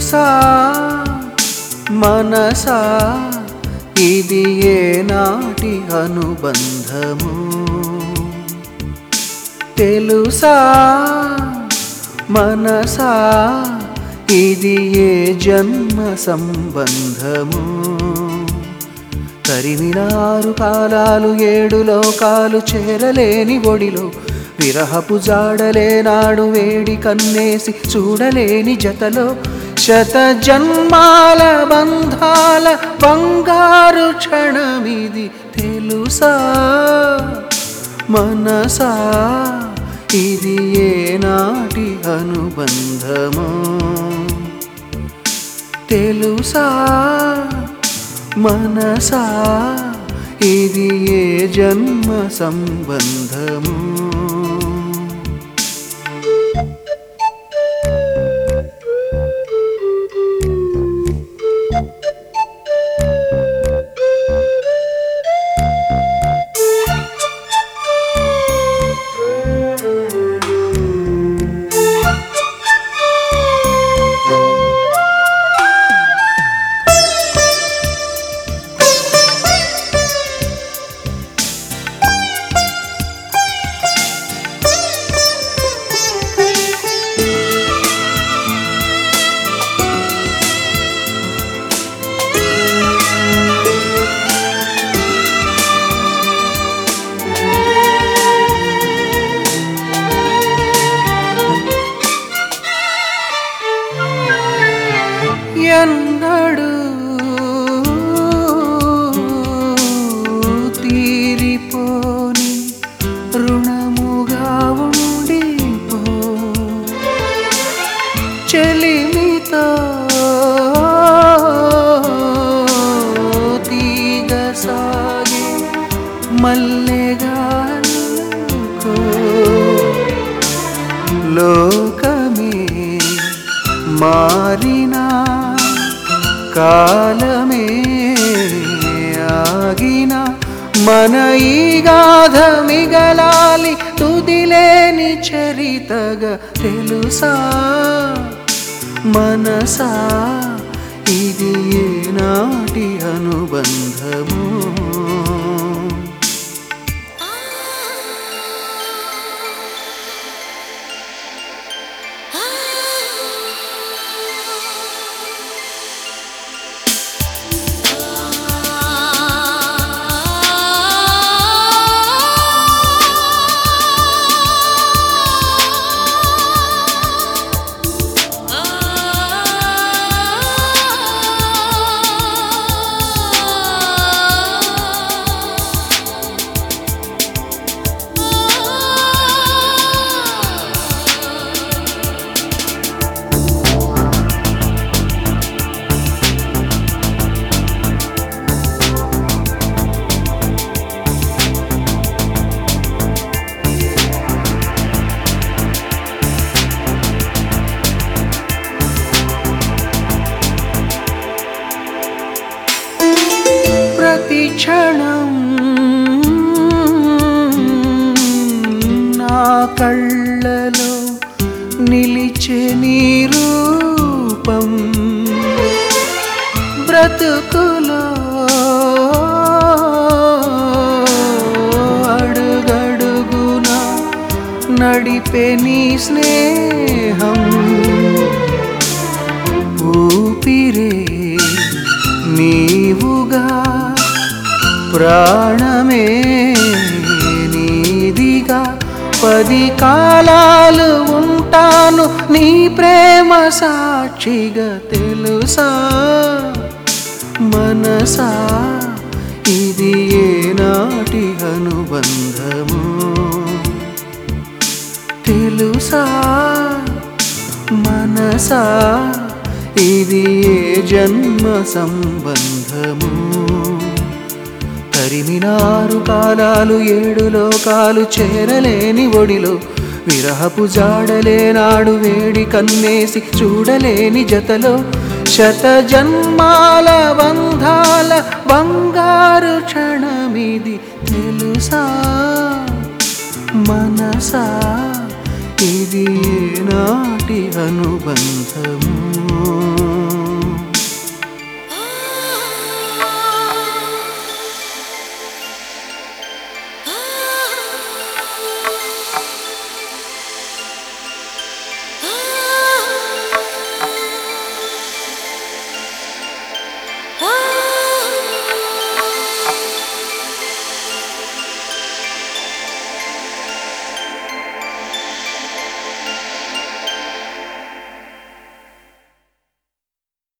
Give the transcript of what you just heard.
తెలుసా మనసా ఇది ఏనాటి అనుబంధము తెలుసా మనసా ఇది ఏ జన్మ సంబంధము తరిమినారు కాలాలు ఏడు లోకాలు చేరలేని ఒడిలో విరహపు జాడలేనాడు వేడి కన్నేసి చూడలేని జతలో శత జన్మాల బంధాల బంగారు క్షణమిది తెలుసా మనసా ఇది ఏనాటి అనుబంధము తెలుసా మనసా ఇది ఏ జన్మ సంబంధము ఎన్నడు తీరిపోని రుణముగా ఉండిపో చెలిమితో తీగ సాగి మల్లెగా అల్లుకో. లోకమే మారినా కాలమే ఆగిన మన ఈ గాథ మిగలాలి తుదిలేని చరితగా తెలుసా మనసా ఇది ఏనాటి అనుబంధము ప్రతి క్షణం నా కళ్ళలో నిలిచే నీ రూపం బ్రతుకులో అడుగడుగునా నడిపే నీ స్నేహం ఊపిరే నీవుగా ప్రాణమే నీదిగా పది కాలాలు ఉంటాను నీ ప్రేమ సాక్షిగా తెలుసా మనసా ఇది ఏనాటి అనుబంధము తెలుసా మనసా ఇది ఏ జన్మ సంబంధము తరిమినారు కాలాలు ఏడు లోకాలు చేరలేని ఒడిలో విరహపు జాడలేనాడు వేడి కన్నేసి చూడలేని జతలో శత జన్మాల బంధాల బంగారు క్షణమిది తెలుసా మనసా ఇది నాటి అనుబంధము